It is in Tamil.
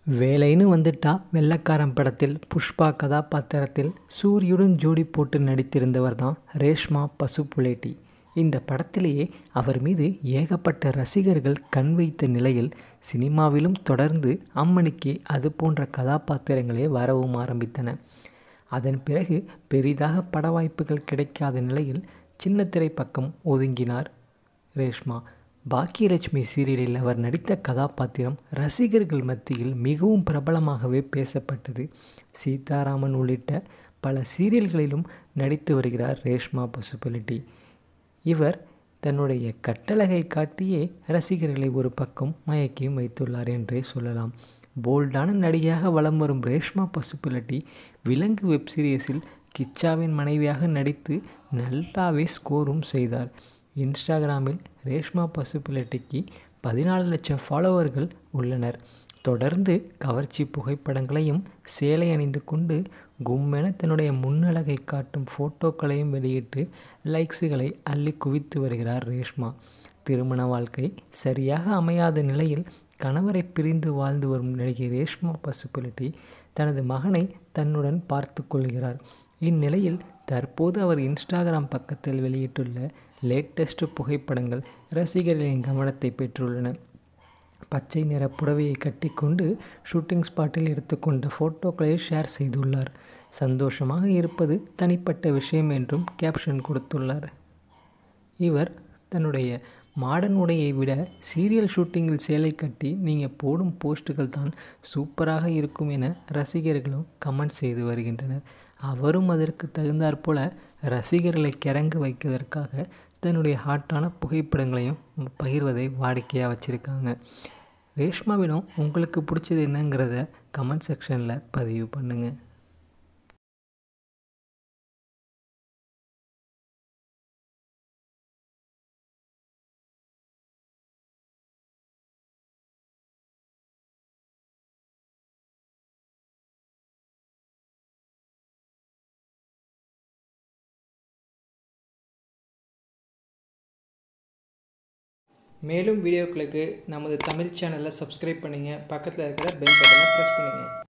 வேலைன்னு வந்துட்டா வெள்ளைக்காரன் படத்தில் புஷ்பா கதாபாத்திரத்தில் சூரியுடன் ஜோடி போட்டு நடித்திருந்தவர் தான் ரேஷ்மா பசுப்புலேட்டி இந்த படத்திலேயே அவர் மீது ஏகப்பட்ட ரசிகர்கள் கண் வைத்த நிலையில் சினிமாவிலும் தொடர்ந்து அம்மணிக்கு அது போன்ற கதாபாத்திரங்களே வரவும் ஆரம்பித்தன அதன் பிறகு பெரிதாக பட வாய்ப்புகள் கிடைக்காத நிலையில் சின்னத்திரை பக்கம் ஒதுங்கினார் ரேஷ்மா பாக்கியலட்சுமி சீரியலில் அவர் நடித்த கதாபாத்திரம் ரசிகர்கள் மத்தியில் மிகவும் பிரபலமாகவே பேசப்பட்டது சீதாராமன் உள்ளிட்ட பல சீரியல்களிலும் நடித்து வருகிறார் ரேஷ்மா பசுபலிட்டி இவர் தன்னுடைய கட்டழகை காட்டியே ரசிகர்களை ஒரு பக்கம் மயக்கியும் வைத்துள்ளார் என்றே சொல்லலாம் போல்டான நடிகையாக வலம் வரும் ரேஷ்மா பசுப்புலட்டி விலங்கு வெப் சீரியஸில் கிச்சாவின் மனைவியாக நடித்து நல்லாவே ஸ்கோரும் செய்தார் இன்ஸ்டாகிராமில் ரேஷ்மா பசுப்புலட்டிக்கு பதினாலு லட்சம் ஃபாலோவர்கள் உள்ளனர் தொடர்ந்து கவர்ச்சி புகைப்படங்களையும் சேலை அணிந்து கொண்டு கும்மென தன்னுடைய முன்னழகை காட்டும் ஃபோட்டோக்களையும் வெளியிட்டு லைக்ஸுகளை அள்ளி குவித்து வருகிறார் ரேஷ்மா திருமண வாழ்க்கை சரியாக அமையாத நிலையில் கணவரை பிரிந்து வாழ்ந்து வரும் நடிகை ரேஷ்மா பசுப்புலிட்டி தனது மகனை தன்னுடன் பார்த்து கொள்கிறார் இந்நிலையில் தற்போது அவர் இன்ஸ்டாகிராம் பக்கத்தில் வெளியிட்டுள்ள லேட்டஸ்ட் புகைப்படங்கள் ரசிகர்களின் கவனத்தை பெற்றுள்ளன பச்சை நிற புடவையை கட்டிக்கொண்டு ஷூட்டிங் ஸ்பாட்டில் எடுத்துக்கொண்ட ஃபோட்டோக்களை ஷேர் செய்துள்ளார் சந்தோஷமாக இருப்பது தனிப்பட்ட விஷயம் என்றும் கேப்ஷன் கொடுத்துள்ளார் இவர் தன்னுடைய மாடர்ன் உடையை விட சீரியல் ஷூட்டிங்கில் சேலை கட்டி நீங்கள் போடும் போஸ்ட்டுகள் தான் சூப்பராக இருக்கும் என ரசிகர்களும் கமெண்ட் செய்து வருகின்றனர் அவரும் அதற்கு தகுந்தாற்போல ரசிகர்களை கிறங்க வைப்பதற்காக தன்னுடைய ஹாட்டான புகைப்படங்களையும் பகிர்வதை வாடிக்கையாக வச்சுருக்காங்க ரேஷ்மாவிடம் உங்களுக்கு பிடிச்சது என்னங்கிறத கமெண்ட் செக்ஷனில் பதிவு பண்ணுங்கள் மேலும் வீடியோக்களுக்கு நமது தமிழ் சேனலை சப்ஸ்கிரைப் பண்ணுங்கள் பக்கத்தில் இருக்கிற பெல் பட்டனை ப்ரெஸ் பண்ணுங்கள்